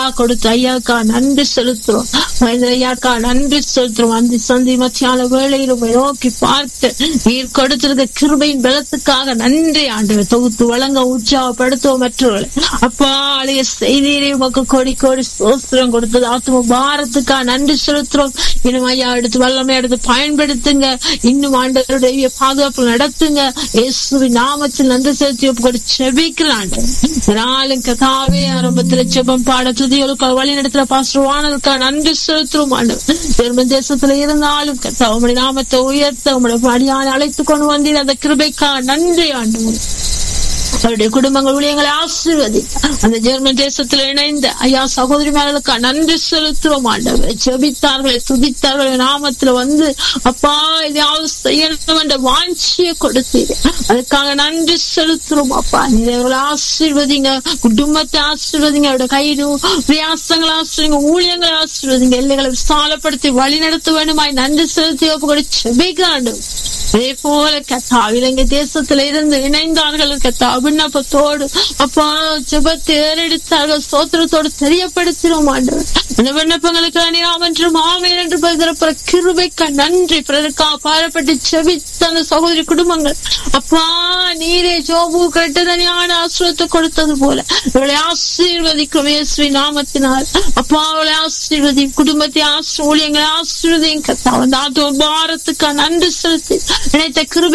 கொடுத்த ஐயாக்கா நன்றி செலுத்துறோம் மகேந்திர ஐயாக்கா நன்றி செலுத்துறோம் அந்த சந்தி மத்தியான வேளையில் உம்மை நோக்கி பார்த்து நீர் கொடுத்திருக்க கிருபையின் பலத்துக்காக நன்றி ஆண்டவர் தொகுத்து வழங்க உற்சாகப்படுத்துவோம் மற்றவர்களை அப்பா அழைய செய்தியை உமக்கு கோடி கோடி சோஸ்திரம் கொடுத்தது ஆத்ம பாரத்துக்காக நன்றி செலுத்துறோம் இன்னும் ஐயா எடுத்து வல்லமை எடுத்து பயன்படுத்துங்க இன்னும் ஆண்டவருடைய பாதுகாப்பு நடத்துங்க இயேசுவின் நாமத்தில் நன்றி செலுத்தி ஒப்புக்கொடு செபிக்கிறான் நாளும் கதாவே ஆரம்பத்துல செபம் பாட துதிகளுக்கு வழி நடத்துற பாஸ்டர்வானதுக்கா நன்றி செலுத்துறோம் ஆண்டவர் ஜெர்மன் தேசத்துல இருந்தாலும் கத்தா உங்களுடைய நாமத்தை உயர்த்த உங்களுடைய பணியான அழைத்து கொண்டு வந்தீர் அந்த கிருபைக்கா நன்றி ஆண்டவர் அவருடைய குடும்பங்கள் ஊழியங்களை ஆசீர்வதி அந்த ஜெர்மன் தேசத்தில் இணைந்த ஐயா சகோதரிமார்களுக்கு நன்றி செலுத்துவோம் ஆண்டவர் ஜெபித்தார்கள் துதித்தார்கள் நாமத்துல வந்து அப்பா இதையாவது செய்யணும் என்ற வாஞ்சியை கொடுத்தீங்க அதுக்காக நன்றி செலுத்துறோம் அப்பா நீங்க அவர்களை ஆசீர்வதிங்க குடும்பத்தை ஆசீர்வதிங்க அவருடைய கைது பிரயாசங்களை ஆசீர்வதிங்க ஊழியங்களை ஆசீர்வதிங்க எல்லைகளை விசாலப்படுத்தி வழி நடத்த வேண்டுமாய் நன்றி செலுத்தி ஒப்பு கூட செபிக்காண்டு அதே போல கத்தா இலங்கை தேசத்துல இருந்து இணைந்தார்கள் கத்தா விண்ணப்பத்தோடு அப்பா ஜெபத்தை ஏறெடுத்தார்கள் சோத்திரத்தோடு தெரியப்படுத்தினோம் ஆண்டவர் அந்த விண்ணப்பங்களுக்கு நீராம் என்று மாமேன் என்று பதிரப்புற கிருபைக்க நன்றி பிறருக்கா பாரப்பட்டு செபித்த அந்த சகோதரி குடும்பங்கள் அப்பா நீரே ஜோபு கட்டதனியான ஆசிரியத்தை கொடுத்தது போல இவளை ஆசீர்வதிக்கும் இயேசுவி நாமத்தினால் அப்பா அவளை ஆசீர்வதி குடும்பத்தை ஆசிர் ஊழியங்களை ஆசீர்வதியும் கத்தா அந்த ஆத்ம பாரத்துக்கு நன்றி செலுத்தி நினைத்த கிருபை